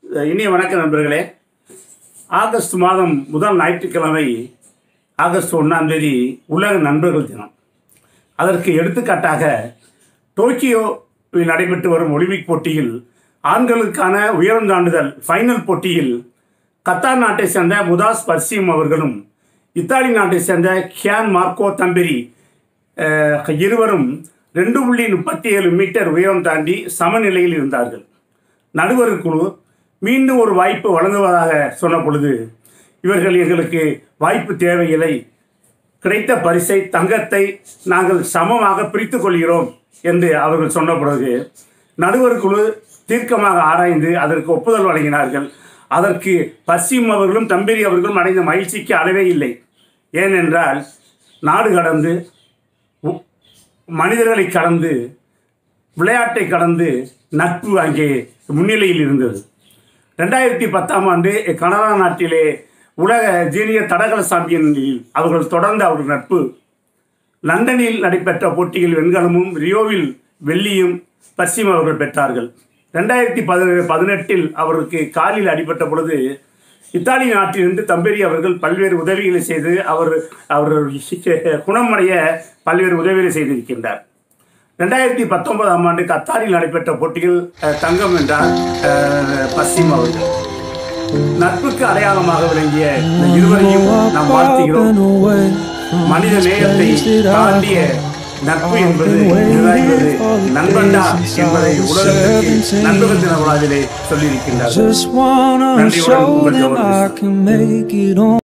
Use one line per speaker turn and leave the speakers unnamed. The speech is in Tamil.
இனிய வணக்கம் நண்பர்களே ஆகஸ்ட் மாதம் முதல் ஞாயிற்றுக்கிழமை ஆகஸ்ட் ஒன்றாம் தேதி உலக நண்பர்கள் தினம் அதற்கு எடுத்துக்காட்டாக டோக்கியோவில் நடைபெற்று வரும் ஒலிம்பிக் போட்டியில் ஆண்களுக்கான உயரம் தாண்டுதல் ஃபைனல் போட்டியில் கத்தார் நாட்டை சேர்ந்த முதாஸ் பர்சீம் அவர்களும் இத்தாலி நாட்டை சேர்ந்த கியான் மார்க்கோ தம்பெரி அஹ், இருவரும் ரெண்டு புள்ளி முப்பத்தி ஏழு மீட்டர் உயரம் தாண்டி சமநிலையில் இருந்தார்கள் நடுவர் குழு மீண்டும் ஒரு வாய்ப்பு வழங்குவதாக சொன்ன பொழுது இவர்கள் எங்களுக்கு வாய்ப்பு தேவையில்லை கிடைத்த பரிசை தங்கத்தை நாங்கள் சமமாக பிரித்துக் கொள்கிறோம் என்று அவர்கள் சொன்ன பிறகு நடுவர் குழு தீர்க்கமாக ஆராய்ந்து அதற்கு ஒப்புதல் வழங்கினார்கள் அதற்கு பசிம் அவர்களும் தம்பேரி அவர்களும் அடைந்த மகிழ்ச்சிக்கு அளவே இல்லை ஏனென்றால் நாடு கடந்து உ- மனிதர்களை கடந்து விளையாட்டை கடந்து நட்பு அங்கே முன்னிலையில் இருந்தது ரெண்டாயிரத்தி பத்தாம் ஆண்டு கனடா நாட்டிலே உலக ஜூனியர் தடகள சாம்பியனில் அவர்கள் தொடர்ந்த அவர்கள் நட்பு லண்டனில் நடைபெற்ற போட்டியில் வெண்கலமும் ரியோவில் வெள்ளியும் பசிம் அவர்கள் பெற்றார்கள் ரெண்டாயிரத்தி பதி பதினெட்டில் அவருக்கு காலில் அடிபட்ட பொழுது இத்தாலி நாட்டிலிருந்து தம்பேரி அவர்கள் பல்வேறு உதவிகளை செய்து அவர் அவர் குணமடைய பல்வேறு உதவிகளை செய்திருக்கின்றார் ரெண்டாயிரத்தி பத்தொன்பதாம் ஆண்டு கத்தாரில் நடைபெற்ற போட்டியில் அஹ், தங்கம் வென்றார் அஹ், பசிம் அவர்கள் நட்புக்கு அடையாளமாக விளங்கிய இந்த இருவரையும் நாம் வாழ்த்துகிறோம் மனித நேயத்தை தாண்டிய நட்பு என்பது இதுதான் என்பது நண்பண்டா என்பதை உலகத்திற்கு நண்பர்கள் தின விழாவிலே சொல்லியிருக்கின்றார்
Just wanna
நன்றியுடன்
show
உங்கள்
them
கௌரவம்.
I can make it on